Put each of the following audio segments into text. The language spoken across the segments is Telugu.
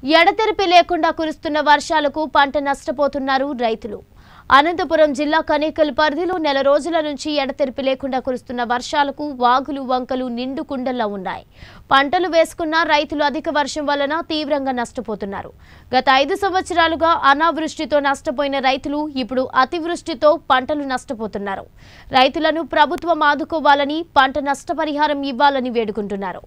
ఎడతెరిపి లేకుండా కురుస్తున్న వర్షాలకు పంట నష్టపోతున్నారు రైతులు అనంతపురం జిల్లా కనేకల్ పరిధిలో నెల రోజుల నుంచి ఎడతెరిపి లేకుండా కురుస్తున్న వర్షాలకు వాగులు వంకలు నిండు కుండల్లా ఉన్నాయి పంటలు వేసుకున్న రైతులు అధిక వర్షం వలన తీవ్రంగా నష్టపోతున్నారు గత ఐదు సంవత్సరాలుగా అనావృష్టితో నష్టపోయిన రైతులు ఇప్పుడు అతివృష్టితో పంటలు నష్టపోతున్నారు రైతులను ప్రభుత్వం ఆదుకోవాలని పంట నష్టపరిహారం ఇవ్వాలని వేడుకుంటున్నారు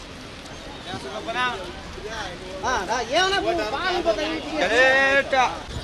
ఏమన్నా బాగా